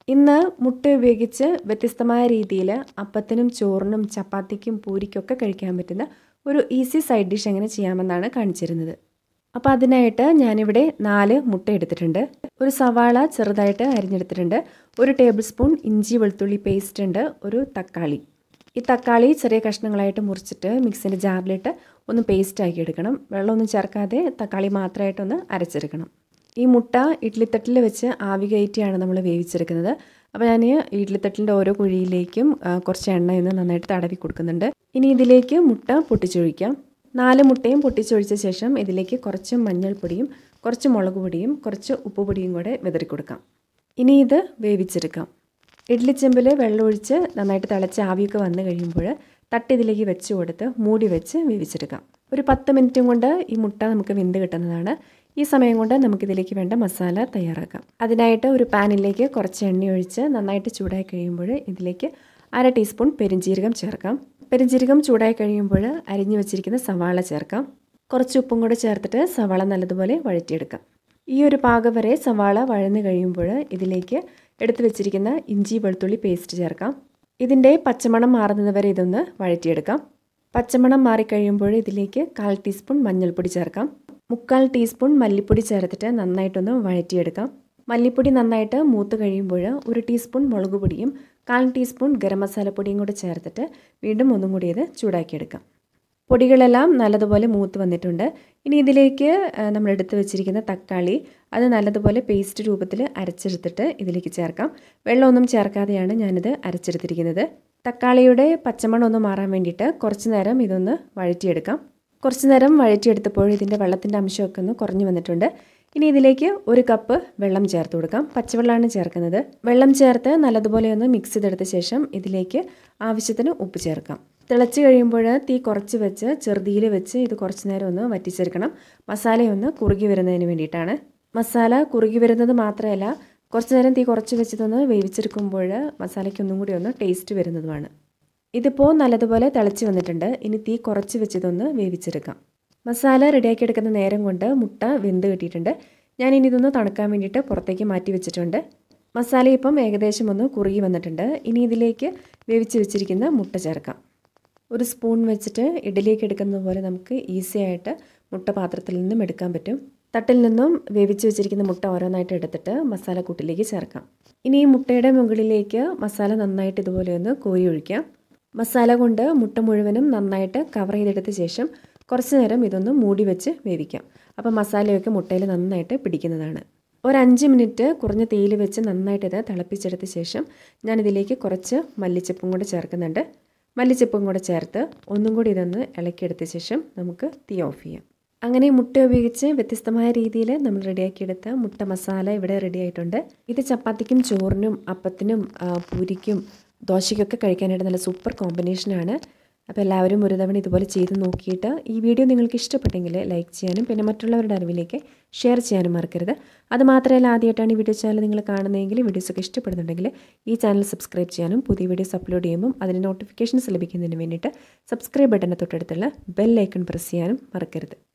ഇന്ന് മുട്ട ഉപയോഗിച്ച് വ്യത്യസ്തമായ രീതിയിൽ അപ്പത്തിനും ചോറിനും ചപ്പാത്തിക്കും പൂരിക്കൊക്കെ കഴിക്കാൻ പറ്റുന്ന ഒരു ഈസി സൈഡ് ഡിഷ് എങ്ങനെ ചെയ്യാമെന്നാണ് കാണിച്ചിരുന്നത് അപ്പോൾ അതിനായിട്ട് ഞാനിവിടെ നാല് മുട്ട എടുത്തിട്ടുണ്ട് ഒരു സവാള ചെറുതായിട്ട് അരിഞ്ഞെടുത്തിട്ടുണ്ട് ഒരു ടേബിൾ സ്പൂൺ ഇഞ്ചി വെളുത്തുള്ളി പേസ്റ്റ് ഉണ്ട് ഒരു തക്കാളി ഈ തക്കാളി ചെറിയ കഷ്ണങ്ങളായിട്ട് മുറിച്ചിട്ട് മിക്സിൻ്റെ ജാറിലിട്ട് ഒന്ന് പേസ്റ്റ് ആക്കി എടുക്കണം വെള്ളമൊന്നും ചേർക്കാതെ തക്കാളി മാത്രമായിട്ടൊന്ന് അരച്ചെടുക്കണം ഈ മുട്ട ഇഡ്ലിത്തട്ടിൽ വെച്ച് ആവി കയറ്റിയാണ് നമ്മൾ വേവിച്ചെടുക്കുന്നത് അപ്പോൾ ഞാൻ ഇഡ്ലിത്തട്ടിൻ്റെ ഓരോ കുഴിയിലേക്കും കുറച്ച് എണ്ണ ഒന്ന് നന്നായിട്ട് തടവി കൊടുക്കുന്നുണ്ട് ഇനി ഇതിലേക്ക് മുട്ട പൊട്ടിച്ചൊഴിക്കാം നാല് മുട്ടയും പൊട്ടിച്ചൊഴിച്ച ശേഷം ഇതിലേക്ക് കുറച്ച് മഞ്ഞൾപ്പൊടിയും കുറച്ച് മുളക് പൊടിയും കുറച്ച് ഉപ്പ് പൊടിയും കൂടെ വിതറി കൊടുക്കാം ഇനി ഇത് വേവിച്ചെടുക്കാം ഇഡ്ലി ചെമ്പിൽ വെള്ളമൊഴിച്ച് നന്നായിട്ട് തിളച്ച് ആവിയൊക്കെ വന്നു കഴിയുമ്പോൾ തട്ട് ഇതിലേക്ക് വെച്ച് കൊടുത്ത് മൂടി വെച്ച് വേവിച്ചെടുക്കാം ഒരു പത്ത് മിനിറ്റും കൊണ്ട് ഈ മുട്ട നമുക്ക് വെന്ത് കിട്ടുന്നതാണ് ഈ സമയം കൊണ്ട് നമുക്കിതിലേക്ക് വേണ്ട മസാല തയ്യാറാക്കാം അതിനായിട്ട് ഒരു പാനിലേക്ക് കുറച്ച് എണ്ണ ഒഴിച്ച് നന്നായിട്ട് ചൂടായി കഴിയുമ്പോൾ ഇതിലേക്ക് അര ടീസ്പൂൺ പെരിഞ്ജീരകം ചേർക്കാം പെരിഞ്ജീരകം ചൂടായി കഴിയുമ്പോൾ അരിഞ്ഞു വെച്ചിരിക്കുന്ന സവാള ചേർക്കാം കുറച്ച് ഉപ്പും കൂടെ ചേർത്തിട്ട് സവാള നല്ലതുപോലെ വഴറ്റിയെടുക്കാം ഈ ഒരു പാകം വരെ സവാള വഴന്നു കഴിയുമ്പോൾ ഇതിലേക്ക് എടുത്തു വെച്ചിരിക്കുന്ന ഇഞ്ചി വെളുത്തുള്ളി പേസ്റ്റ് ചേർക്കാം ഇതിൻ്റെ പച്ചമണം മാറുന്നത് വരെ ഇതൊന്ന് വഴറ്റിയെടുക്കാം പച്ചമണം മാറിക്കഴിയുമ്പോൾ ഇതിലേക്ക് കാൽ ടീസ്പൂൺ മഞ്ഞൾപ്പൊടി ചേർക്കാം മുക്കാൽ ടീസ്പൂൺ മല്ലിപ്പൊടി ചേർത്തിട്ട് നന്നായിട്ടൊന്ന് വഴറ്റിയെടുക്കാം മല്ലിപ്പൊടി നന്നായിട്ട് മൂത്ത് കഴിയുമ്പോൾ ഒരു ടീസ്പൂൺ മുളക് പൊടിയും കാൽ ടീസ്പൂൺ ഗരം മസാലപ്പൊടിയും കൂടെ ചേർത്തിട്ട് വീണ്ടും ഒന്നും കൂടി ഇത് ചൂടാക്കിയെടുക്കാം പൊടികളെല്ലാം നല്ലതുപോലെ മൂത്ത് വന്നിട്ടുണ്ട് ഇനി ഇതിലേക്ക് നമ്മൾ എടുത്തു വെച്ചിരിക്കുന്ന തക്കാളി അത് നല്ലതുപോലെ പേസ്റ്റ് രൂപത്തിൽ അരച്ചെടുത്തിട്ട് ഇതിലേക്ക് ചേർക്കാം വെള്ളമൊന്നും ചേർക്കാതെയാണ് ഞാനിത് അരച്ചെടുത്തിരിക്കുന്നത് തക്കാളിയുടെ പച്ചമണം ഒന്ന് മാറാൻ വേണ്ടിയിട്ട് കുറച്ച് നേരം ഇതൊന്ന് വഴറ്റിയെടുക്കാം കുറച്ച് നേരം വഴറ്റിയെടുത്തപ്പോൾ ഇതിൻ്റെ വെള്ളത്തിൻ്റെ അംശമൊക്കെ ഒന്ന് കുറഞ്ഞു വന്നിട്ടുണ്ട് ഇനി ഇതിലേക്ക് ഒരു കപ്പ് വെള്ളം ചേർത്ത് കൊടുക്കാം പച്ചവെള്ളമാണ് ചേർക്കുന്നത് വെള്ളം ചേർത്ത് നല്ലതുപോലെ ഒന്ന് മിക്സ് ചെയ്തെടുത്ത ശേഷം ഇതിലേക്ക് ആവശ്യത്തിന് ഉപ്പ് ചേർക്കാം തിളച്ച് കഴിയുമ്പോൾ തീ കുറച്ച് വെച്ച് ചെറുതീയിൽ വെച്ച് ഇത് കുറച്ച് നേരം ഒന്ന് വറ്റിച്ചെടുക്കണം മസാലയൊന്ന് കുറുകി വരുന്നതിന് വേണ്ടിയിട്ടാണ് മസാല കുറുകി വരുന്നത് മാത്രമല്ല കുറച്ച് നേരം തീ കുറച്ച് വെച്ചതൊന്ന് വേവിച്ചെടുക്കുമ്പോൾ മസാലയ്ക്ക് ഒന്നും കൂടി ഒന്ന് ടേസ്റ്റ് വരുന്നതുമാണ് ഇതിപ്പോൾ നല്ലതുപോലെ തിളച്ച് വന്നിട്ടുണ്ട് ഇനി തീ കുറച്ച് വെച്ചതൊന്ന് വേവിച്ചെടുക്കാം മസാല റെഡിയാക്കി എടുക്കുന്ന നേരം കൊണ്ട് മുട്ട വെന്ത് കിട്ടിയിട്ടുണ്ട് ഞാൻ ഇനി ഇതൊന്ന് തണുക്കാൻ വേണ്ടിയിട്ട് പുറത്തേക്ക് മാറ്റി വെച്ചിട്ടുണ്ട് മസാല ഇപ്പം ഏകദേശം ഒന്ന് കുറുകി വന്നിട്ടുണ്ട് ഇനി ഇതിലേക്ക് വേവിച്ച് വെച്ചിരിക്കുന്ന മുട്ട ചേർക്കാം ഒരു സ്പൂൺ വെച്ചിട്ട് ഇഡലിയൊക്കെ എടുക്കുന്നത് പോലെ നമുക്ക് ഈസി ആയിട്ട് മുട്ട പാത്രത്തിൽ നിന്നും എടുക്കാൻ പറ്റും തട്ടിൽ നിന്നും വേവിച്ച് വെച്ചിരിക്കുന്ന മുട്ട ഓരോന്നായിട്ട് എടുത്തിട്ട് മസാല കൂട്ടിലേക്ക് ചേർക്കാം ഇനി ഈ മുട്ടയുടെ മുകളിലേക്ക് മസാല നന്നായിട്ട് ഇതുപോലെ ഒന്ന് കോരി ഒഴിക്കാം മസാല കൊണ്ട് മുട്ട മുഴുവനും നന്നായിട്ട് കവർ ചെയ്തെടുത്ത ശേഷം കുറച്ച് നേരം ഇതൊന്ന് മൂടി വെച്ച് വേവിക്കാം അപ്പോൾ മസാലയൊക്കെ മുട്ടയിൽ നന്നായിട്ട് പിടിക്കുന്നതാണ് ഒരു അഞ്ച് മിനിറ്റ് കുറഞ്ഞ തീയിൽ വെച്ച് നന്നായിട്ട് ഇത് തിളപ്പിച്ചെടുത്ത ശേഷം ഞാനിതിലേക്ക് കുറച്ച് മല്ലിച്ചപ്പും കൂടെ ചേർക്കുന്നുണ്ട് മല്ലിച്ചപ്പും കൂടെ ചേർത്ത് ഒന്നും കൂടി ഇതൊന്ന് ഇളക്കിയെടുത്ത ശേഷം നമുക്ക് തീ ഓഫ് ചെയ്യാം അങ്ങനെ മുട്ട ഉപയോഗിച്ച് വ്യത്യസ്തമായ രീതിയിൽ നമ്മൾ റെഡിയാക്കിയെടുത്ത മുട്ട മസാല ഇവിടെ റെഡി ആയിട്ടുണ്ട് ഇത് ചപ്പാത്തിക്കും ചോറിനും അപ്പത്തിനും പൂരിക്കും ദോശയ്ക്കൊക്കെ കഴിക്കാനായിട്ട് നല്ല സൂപ്പർ കോമ്പിനേഷനാണ് അപ്പോൾ എല്ലാവരും ഒരു തവണ ഇതുപോലെ ചെയ്ത് നോക്കിയിട്ട് ഈ വീഡിയോ നിങ്ങൾക്ക് ഇഷ്ടപ്പെട്ടെങ്കിൽ ലൈക്ക് ചെയ്യാനും പിന്നെ മറ്റുള്ളവരുടെ അറിവിലേക്ക് ഷെയർ ചെയ്യാനും മറക്കരുത് അത് മാത്രമല്ല ആദ്യമായിട്ടാണ് ഈ വീഡിയോ ചാനൽ നിങ്ങൾ കാണുന്നതെങ്കിൽ വീഡിയോസൊക്കെ ഇഷ്ടപ്പെടുന്നുണ്ടെങ്കിൽ ഈ ചാനൽ സബ്സ്ക്രൈബ് ചെയ്യാനും പുതിയ വീഡിയോസ് അപ്ലോഡ് ചെയ്യുമ്പോൾ അതിന് നോട്ടിഫിക്കേഷൻസ് ലഭിക്കുന്നതിന് വേണ്ടിയിട്ട് സബ്സ്ക്രൈബ് ബട്ടനെ തൊട്ടടുത്തുള്ള ബെൽ ഐക്കൺ പ്രസ് ചെയ്യാനും മറക്കരുത്